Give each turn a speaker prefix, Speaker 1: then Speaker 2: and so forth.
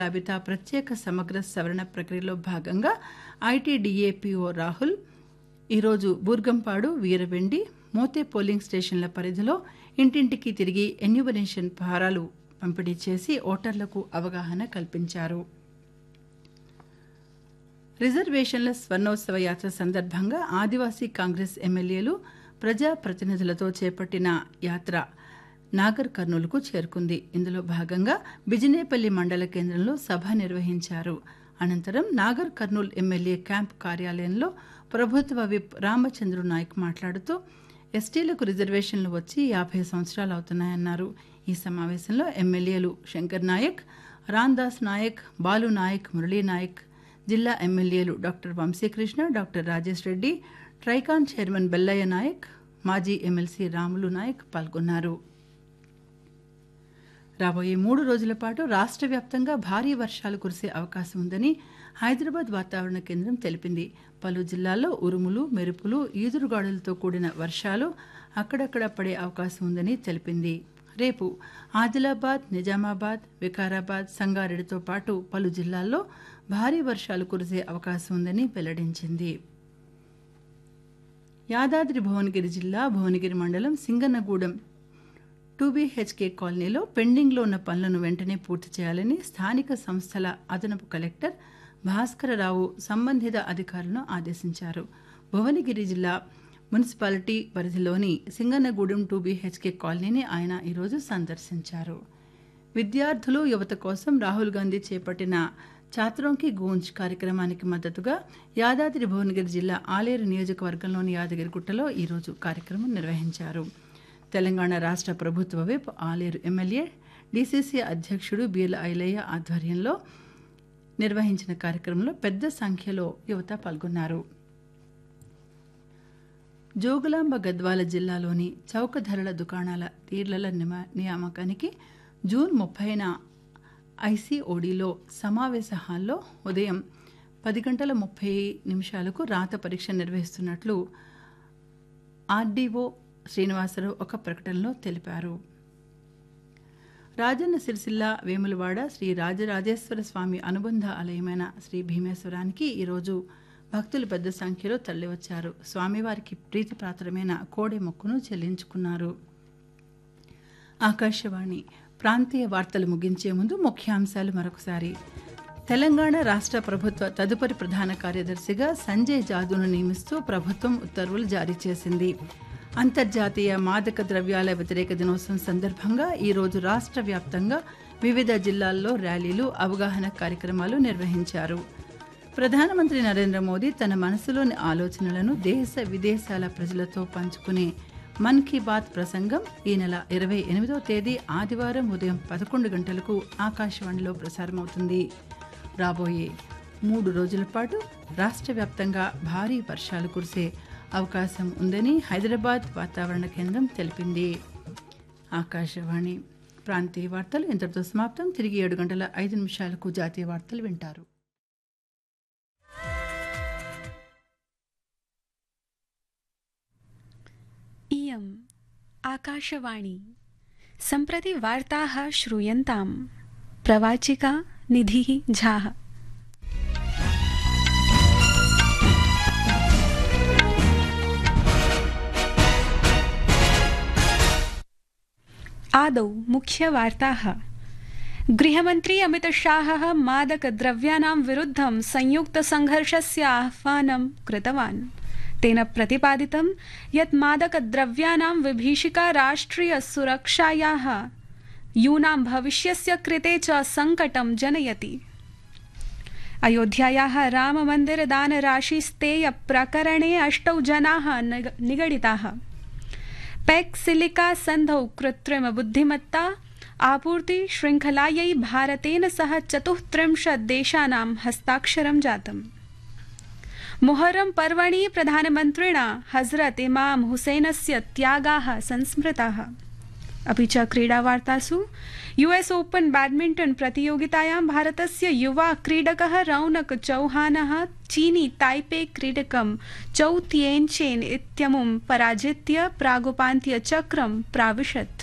Speaker 1: జాబితా ప్రత్యేక సమగ్ర సవరణ ప్రక్రియలో భాగంగా ఐటీడీఏపీఓ రాహుల్ ఈరోజు బూర్గంపాడు వీరవెండి మోతే పోలింగ్ స్టేషన్ల పరిధిలో ఇంటింటికి తిరిగి ఎన్యూమరేషన్ ఫారాలు పంపిణీ చేసి ఓటర్లకు అవగాహన కల్పించారు రిజర్వేషన్ల స్వర్ణోత్సవ యాత్ర సందర్భంగా ఆదివాసీ కాంగ్రెస్ ఎమ్మెల్యేలు ప్రజాప్రతినిధులతో చేపట్టిన యాత్ర నాగర్ కర్నూలుకు చేరుకుంది ఇందులో భాగంగా బిజినేపల్లి మండల కేంద్రంలో సభ నిర్వహించారు అనంతరం నాగర్ కర్నూల్ ఎమ్మెల్యే క్యాంప్ కార్యాలయంలో ప్రభుత్వ విప్ రామచంద్రు నాయక్ మాట్లాడుతూ ఎస్టీలకు రిజర్వేషన్లు వచ్చి యాభై సంవత్సరాలు అవుతున్నాయన్నారు ఈ సమావేశంలో ఎమ్మెల్యేలు శంకర్ నాయక్ రాందాస్ నాయక్ బాలు నాయక్ మురళీ నాయక్ జిల్లా ఎమ్మెల్యేలు doctor Vamsikrishna doctor Rajesh Reddy Tricor chairman Bellaiah Nayak మాజీ ఎమ్మెల్సీ రాములు నాయక్ పాల్గొన్నారు రాబోయే మూడు రోజుల పాటు రాష్ట్ర వ్యాప్తంగా భారీ వర్షాలు కురిసే అవకాశం ఉందని హైదరాబాద్ వాతావరణ కేంద్రం తెలిపింది పలు జిల్లాల్లో ఉరుములు మెరుపులు ఈదురుగాడులతో కూడిన వర్షాలు అక్కడక్కడ పడే అవకాశం ఉందని తెలిపింది రేపు ఆదిలాబాద్ నిజామాబాద్ వికారాబాద్ సంగారెడ్డితో పాటు పలు జిల్లాల్లో భారీ వర్షాలు కురిసే అవకాశం ఉందని వెల్లడించింది యాదాద్రి భువనగిరి జిల్లా భువనగిరి మండలం సింగన్నగూడెం టూ బీహెచ్కే కాలనీలో పెండింగ్లో ఉన్న పనులను వెంటనే పూర్తి చేయాలని స్థానిక సంస్థల అదనపు కలెక్టర్ భాస్కరరావు సంబంధిత అధికారులను ఆదేశించారు భువనగిరి జిల్లా మున్సిపాలిటీ పరిధిలోని సింగన్నగూడెం టూ బీహెచ్కే కాలనీని ఆయన ఈరోజు సందర్శించారు విద్యార్థులు యువత కోసం రాహుల్ గాంధీ చేపట్టిన చాత్రోంకి గూంజ్ కార్యక్రమానికి మద్దతుగా యాదాద్రి భువనగిరి జిల్లా ఆలేరు నియోజకవర్గంలోని యాదగిరిగుట్టలో ఈరోజు కార్యక్రమం నిర్వహించారు తెలంగాణ రాష్ట్ర ప్రభుత్వ విప్ ఆలేరు ఎమ్మెల్యే డీసీసీ అధ్యక్షుడు బీర్ల ఐలయ్య ఆధ్వర్యంలో నిర్వహించిన కార్యక్రమంలో పెద్ద సంఖ్యలో యువత పాల్గొన్నారు జోగులాంబ గద్వాల జిల్లాలోని చౌక ధరల దుకాణాల తీర్లల నియామకానికి జూన్ ముప్పైన ఐసీఓడిలో సమావేశ హాల్లో ఉదయం పది గంటల ముప్పై నిమిషాలకు రాత పరీక్ష నిర్వహిస్తున్నట్లు ఆర్డీఓ శ్రీనివాసరావు ఒక ప్రకటనలో తెలిపారు రాజన్న సిరిసిల్ల వేములవాడ శ్రీ రాజరాజేశ్వర స్వామి అనుబంధ ఆలయమైన శ్రీ భీమేశ్వరానికి ఈరోజు భక్తులు పెద్ద సంఖ్యలో తరలివచ్చారు స్వామివారికి ప్రీతిపాత్రమైన కోడె మొక్కును చెల్లించుకున్నారు ఆకాశవాణి ప్రాంతీయ వార్తలు ముగించే ముందు ముఖ్యాంశాలు మరొకసారి తెలంగాణ రాష్ట్ర ప్రభుత్వ తదుపరి ప్రధాన కార్యదర్శిగా సంజయ్ జాదును నియమిస్తూ ప్రభుత్వం ఉత్తర్వులు జారీ చేసింది అంతర్జాతీయ మాదక ద్రవ్యాల వ్యతిరేక దినోత్సవం సందర్భంగా ఈరోజు రాష్ట్ర వ్యాప్తంగా వివిధ జిల్లాల్లో ర్యాలీలు అవగాహన కార్యక్రమాలు నిర్వహించారు ప్రధానమంత్రి నరేంద్ర మోదీ తన మనసులోని ఆలోచనలను దేశ విదేశాల ప్రజలతో పంచుకునే మన్ కీ బాత్ ప్రసంగం ఈ నెల ఇరవై ఎనిమిదో తేదీ ఆదివారం ఉదయం పదకొండు గంటలకు ఆకాశవాణిలో ప్రసారమవుతుంది రాబోయే మూడు రోజుల పాటు రాష్ట్ర వ్యాప్తంగా భారీ వర్షాలు కురిసే అవకాశం ఉందని హైదరాబాద్ వాతావరణ కేంద్రం తెలిపింది ఆకాశవాణి ప్రాంతీయ వార్తలు ఇంతటితో సమాప్తం తిరిగి ఏడు గంటల ఐదు నిమిషాలకు జాతీయ వార్తలు వింటారు
Speaker 2: इयम् आकाशवाणी सम्प्रति वार्ताः श्रूयन्ताम् प्रवाचिका निधिः झाः आदौ मुख्यवार्ताः गृहमन्त्री अमितशाहः मादकद्रव्याणां विरुद्धं संयुक्तसङ्घर्षस्य आह्वानं कृतवान् तेन प्रतिपादितं यत् मादकद्रव्याणां विभीषिका राष्ट्रियसुरक्षायाः यूनां भविष्यस्य कृते च सङ्कटं जनयति अयोध्यायाः राममन्दिरदानराशिस्तेय प्रकरणे अष्टौ जनाः निगडिताः पैक्सिलिका सन्धौ कृत्रिमबुद्धिमत्ता आपूर्ति शृङ्खलायै भारतेन सह चतुस्त्रिंशत् देशानां हस्ताक्षरं जातम् मुहर्रम पर्वणि प्रधानमन्त्रिणा हजरत इमाम हुसैनस्य त्यागाः संस्मृताः अपि च क्रीडावार्तासु यूएस ओपन बैडमिण्टन प्रतियोगितायां भारतस्य युवा क्रीडकः रौनक चौहानः चीनी ताइपे क्रीडकं चौ तिएनचेन इत्यमुं पराजित्य प्रागुपान्त्यचक्रं प्राविशत्